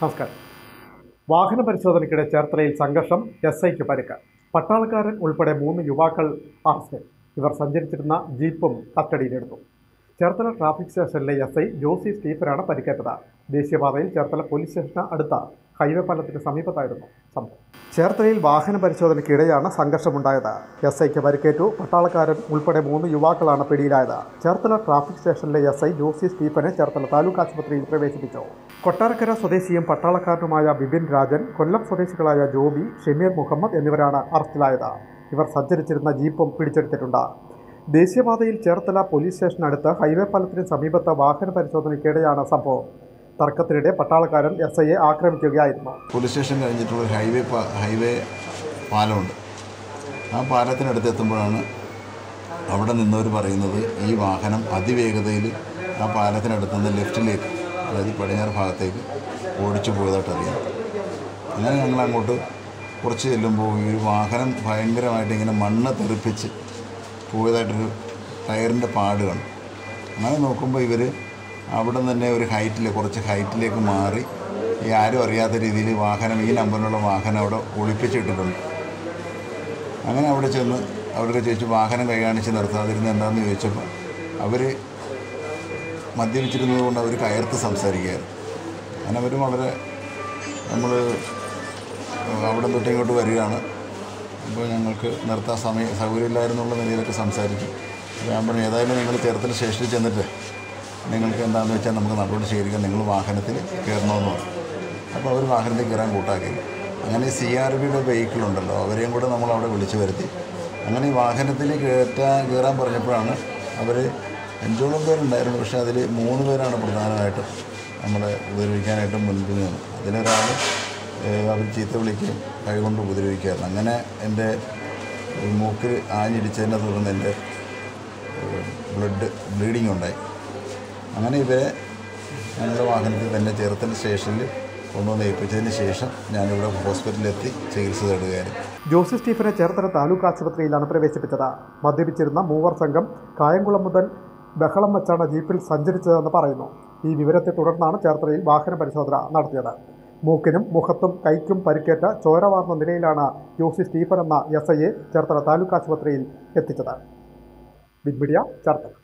നമസ്കാരം വാഹന പരിശോധനയ്ക്കിടെ ചേർത്തലയിൽ സംഘർഷം എസ് ഐക്ക് പരിക്ക് പട്ടാളക്കാരൻ ഉൾപ്പെടെ മൂന്ന് യുവാക്കൾ അറസ്റ്റിൽ ഇവർ സഞ്ചരിച്ചിരുന്ന ജീപ്പും കസ്റ്റഡിയിലെടുത്തു ചേർത്തല ട്രാഫിക് സ്റ്റേഷനിലെ എസ് ഐ ജോസി സ്റ്റീഫനാണ് പരിക്കേറ്റത് ദേശീയപാതയിൽ ചേർത്തല പോലീസ് സ്റ്റേഷന് അടുത്ത ഹൈവേ പാലത്തിന് സമീപത്തായിരുന്നു സംഭവം ചേർത്തലയിൽ വാഹന പരിശോധനയ്ക്കിടെയാണ് സംഘർഷമുണ്ടായത് എസ് ഐക്ക് പരിക്കേറ്റു പട്ടാളക്കാരൻ ഉൾപ്പെടെ മൂന്ന് യുവാക്കളാണ് പിടിയിലായത് ചേർത്തല ട്രാഫിക് സ്റ്റേഷനിലെ എസ് ഐ ജോസി സ്റ്റീഫനെ ചേർത്തല താലൂക്ക് ആശുപത്രിയിൽ പ്രവേശിപ്പിച്ചു കൊട്ടാരക്കര സ്വദേശിയും പട്ടാളക്കാരനുമായ ബിപിൻ രാജൻ കൊല്ലം സ്വദേശികളായ ജോബി ഷമീർ മുഹമ്മദ് എന്നിവരാണ് അറസ്റ്റിലായത് ഇവർ സഞ്ചരിച്ചിരുന്ന ജീപ്പും പിടിച്ചെടുത്തിട്ടുണ്ട് ദേശീയപാതയിൽ ചേർത്തല പോലീസ് സ്റ്റേഷനടുത്ത് ഹൈവേ പാലത്തിന് സമീപത്ത് വാഹന പരിശോധനയ്ക്കിടെയാണ് സംഭവം തർക്കത്തിനിടെ പട്ടാളക്കാരൻ എസ് ഐയെ ആക്രമിക്കുകയായിരുന്നു പോലീസ് സ്റ്റേഷൻ കഴിഞ്ഞിട്ടുള്ള ഒരു ഹൈവേ പാ- ഹൈവേ പാലമുണ്ട് ആ പാലത്തിനടുത്ത് എത്തുമ്പോഴാണ് അവിടെ നിന്നവർ പറയുന്നത് ഈ വാഹനം അതിവേഗതയിൽ ആ പാലത്തിനടുത്ത് നിന്ന് ലെഫ്റ്റിലേക്ക് അതായത് പടിഞ്ഞാറ് ഭാഗത്തേക്ക് ഓടിച്ചു പോയതായിട്ട് അറിയാം അങ്ങനെ ഞങ്ങൾ അങ്ങോട്ട് കുറച്ച് ചെല്ലുമ്പോൾ ഈ ഒരു വാഹനം ഭയങ്കരമായിട്ട് ഇങ്ങനെ മണ്ണ് തെറിപ്പിച്ച് പോയതായിട്ടൊരു ടയറിൻ്റെ പാട് കണ്ടു അങ്ങനെ നോക്കുമ്പോൾ ഇവർ അവിടെ നിന്ന് തന്നെ ഒരു ഹൈറ്റിൽ കുറച്ച് ഹൈറ്റിലേക്ക് മാറി ഈ ആരും അറിയാത്ത രീതിയിൽ വാഹനം ഈ നമ്പറിലുള്ള വാഹനം അവിടെ ഒളിപ്പിച്ചിട്ടിട്ടുണ്ട് അങ്ങനെ അവിടെ ചെന്ന് അവർക്ക് ചോദിച്ചു വാഹനം കൈ കാണിച്ച് നിർത്താതിരുന്നത് എന്താണെന്ന് ചോദിച്ചപ്പോൾ അവർ മദ്യപിച്ചിരുന്നത് കൊണ്ട് അവർ കയർത്ത് സംസാരിക്കുകയായിരുന്നു അങ്ങനെ അവർ വളരെ നമ്മൾ അവിടെ തൊട്ട് ഇങ്ങോട്ട് വരികയാണ് അപ്പോൾ ഞങ്ങൾക്ക് നിർത്താൻ സമയം സൗകര്യമില്ലായിരുന്നുള്ള നിലയിലൊക്കെ സംസാരിച്ചു അപ്പോൾ ഞാൻ പറഞ്ഞു ഏതായാലും നിങ്ങൾ ചേർത്തല സ്റ്റേഷനിൽ ചെന്നിട്ട് നിങ്ങൾക്ക് എന്താണെന്ന് വെച്ചാൽ നമുക്ക് നടപടി സ്വീകരിക്കാം നിങ്ങൾ വാഹനത്തിൽ കയറണമെന്ന് പറഞ്ഞു അപ്പോൾ അവർ വാഹനത്തിൽ കയറാൻ കൂട്ടാക്കി അങ്ങനെ സി ആർ ബിയുടെ വെഹിക്കിൾ ഉണ്ടല്ലോ അവരെയും കൂടെ നമ്മൾ അവിടെ വിളിച്ചു വരുത്തി അങ്ങനെ ഈ വാഹനത്തിൽ കയറ്റാൻ കയറാൻ പറഞ്ഞപ്പോഴാണ് അവർ അഞ്ചോളം പേരുണ്ടായിരുന്നു പക്ഷേ അതിൽ മൂന്ന് പേരാണ് പ്രധാനമായിട്ടും നമ്മളെ ഉപദ്രവിക്കാനായിട്ട് മുൻപിൽ നിന്ന് അതിലൊരാൾ ഏഹ് അവർ ചീത്ത വിളിക്കുകയും കൈകൊണ്ട് ഉപദ്രവിക്കുകയായിരുന്നു അങ്ങനെ എൻ്റെ മൂക്കിൽ ആഞ്ഞിടിച്ചതിനെ തുടർന്ന് എൻ്റെ ബ്ലഡ് ബ്ലീഡിങ് ഉണ്ടായി അങ്ങനെ ഇവരെ ഞങ്ങളുടെ വാഹനത്തിൽ തന്നെ ചേർത്തല സ്റ്റേഷനിൽ കൊണ്ടുവന്ന് ഏൽപ്പിച്ചതിന് ശേഷം ഞാനിവിടെ ഹോസ്പിറ്റലിലെത്തി ചികിത്സ തേടുകയായിരുന്നു ജോസി സ്റ്റീഫനെ ചേർത്തല താലൂക്ക് ആശുപത്രിയിലാണ് പ്രവേശിപ്പിച്ചത് മദ്യപിച്ചിരുന്ന മൂവർ സംഘം കായംകുളം മുതൽ ബഹളം വെച്ചാണ് ജീപ്പിൽ സഞ്ചരിച്ചതെന്ന് പറയുന്നു ഈ വിവരത്തെ തുടർന്നാണ് ചേർത്തലയിൽ വാഹന പരിശോധന നടത്തിയത് മൂക്കിനും മുഖത്തും കൈക്കും പരിക്കേറ്റ ചോര വാർന്ന നിലയിലാണ് ജോസി സ്റ്റീഫൻ എന്ന എസ് ഐയെ ചേർത്തല താലൂക്ക് ആശുപത്രിയിൽ എത്തിച്ചത് ബിഗ് മീഡിയ ചേർത്തല